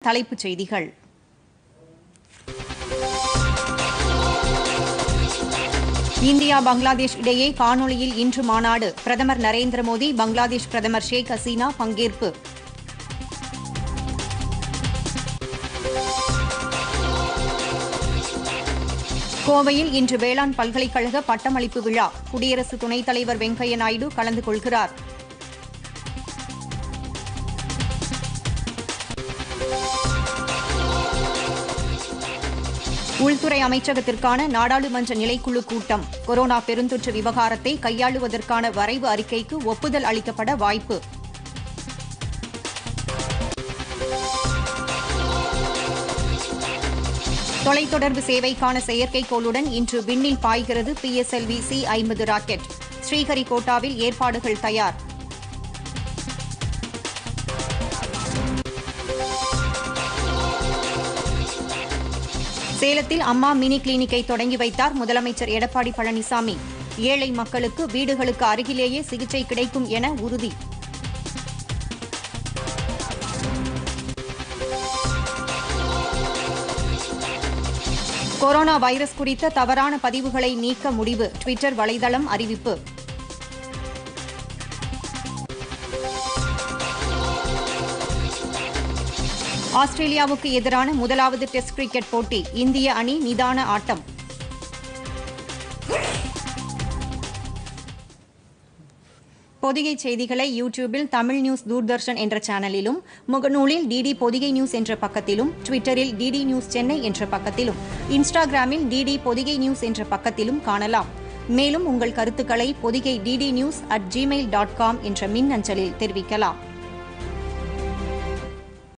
தலைப்புச் செய்திகள் இந்தியா பங்களாதேஷ் இடையே காணொளியில் இன்று மாநாடு பிரதமர் நரேந்திர மோடி பங்களாதேஷ் பிரதமர் ஷேக் ஹசீனா பங்கேற்பு கோவையில் இன்று வேளாண் பல்கலைக்கழக பட்டமளிப்பு விழா குடியரசு துணைத் தலைவர் வெங்கையா நாயுடு கலந்து கொள்கிறார் உள்துறை அமைச்சகத்திற்கான நாடாளுமன்ற நிலைக்குழு கூட்டம் கொரோனா பெருந்தொற்று விவகாரத்தை கையாளுவதற்கான வரைவு அறிக்கைக்கு ஒப்புதல் அளிக்கப்பட வாய்ப்பு தொலைத்தொடர்பு சேவைக்கான செயற்கைக்கோளுடன் இன்று விண்ணில் பாய்கிறது பிஎஸ்எல்வி சி ஐம்பது ராக்கெட் ஸ்ரீஹரிகோட்டாவில் ஏற்பாடுகள் தயார் சேலத்தில் அம்மா மினி கிளினிக்கை தொடங்கி வைத்தார் முதலமைச்சர் எடப்பாடி பழனிசாமி ஏழை மக்களுக்கு வீடுகளுக்கு அருகிலேயே சிகிச்சை கிடைக்கும் என உறுதி கொரோனா வைரஸ் குறித்த தவறான பதிவுகளை நீக்க முடிவு ட்விட்டர் வலைதளம் அறிவிப்பு ஆஸ்திரேலியாவுக்கு எதிரான முதலாவது டெஸ்ட் கிரிக்கெட் போட்டி இந்திய அணி நிதான ஆட்டம் பொதிகை செய்திகளை யூடியூபில் தமிழ் நியூஸ் தூர்தர்ஷன் என்ற சேனலிலும் முகநூலில் டிடி பொதிகை நியூஸ் என்ற பக்கத்திலும் ட்விட்டரில் டிடி நியூஸ் சென்னை என்ற பக்கத்திலும் இன்ஸ்டாகிராமில் டிடி பொதிகை நியூஸ் என்ற பக்கத்திலும் காணலாம் மேலும் உங்கள் கருத்துக்களை Podhigai DD news at Gmail dot com என்ற மின் அஞ்சலில் தெரிவிக்கலாம்